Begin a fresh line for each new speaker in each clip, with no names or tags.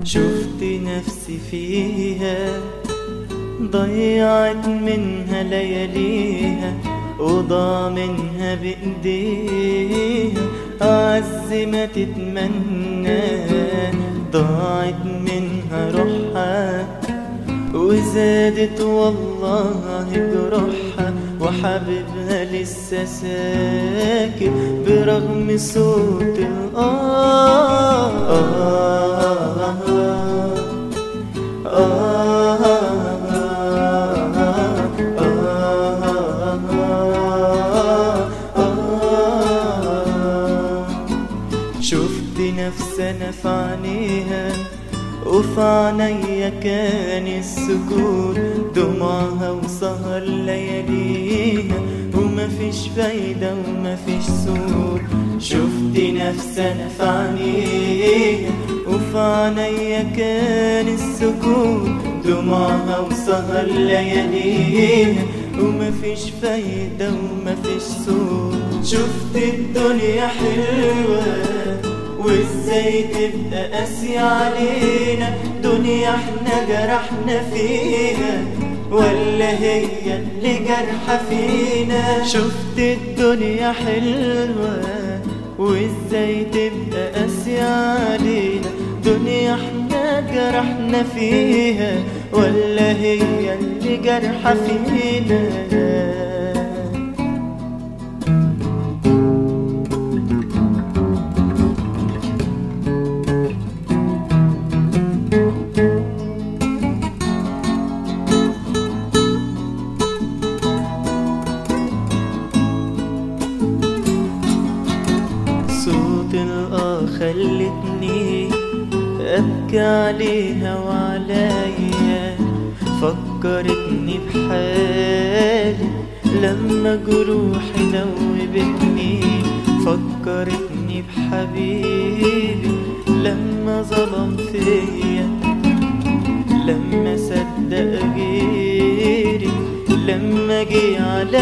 شفت نفسي فيها ضيعت منها لياليها وضاع منها بإيديها أعز ما تتمنى ضاعت منها روحها وزادت والله جروحها وحبيبها لسه ساكت برغم صوت الآه آه آه شفت نفسي انا في عينيها وفي عينيا كان السكوت دموعها وسهر لياليها ومفيش فايدة ومفيش صوت شفت نفسي انا في عينيها وفي عينيا كان السكوت دموعها وسهر لياليها ومفيش فايدة ومفيش صوت شفت الدنيا حلوة وازاي تبقى قاسية علينا دنيا احنا جرحنا فيها ولا هي اللي جرحة فينا شفت الدنيا حلوة وازاي تبقى قاسية علينا دنيا احنا جرحنا فيها ولا هي اللي جرحة فينا صوت الآه خلتني أبكي عليها وعليا فكرتني بحالي لما جروحي دوبتني فكرتني بحبيبي لما ظلم فيا لما صدق غيري لما جه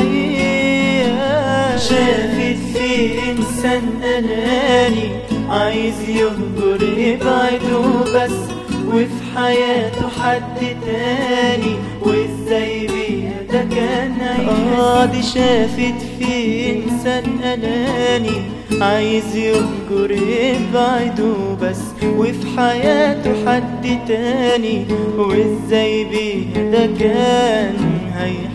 عليا شافت في انسان اناني عايز يهجر يبعده بس وفي حياته حد تاني وازاي بيها ده كان اه دي شافت في انسان اناني عايز يهجر يبعده بس وفي حياته حد تاني وازاي بيها ده كان هي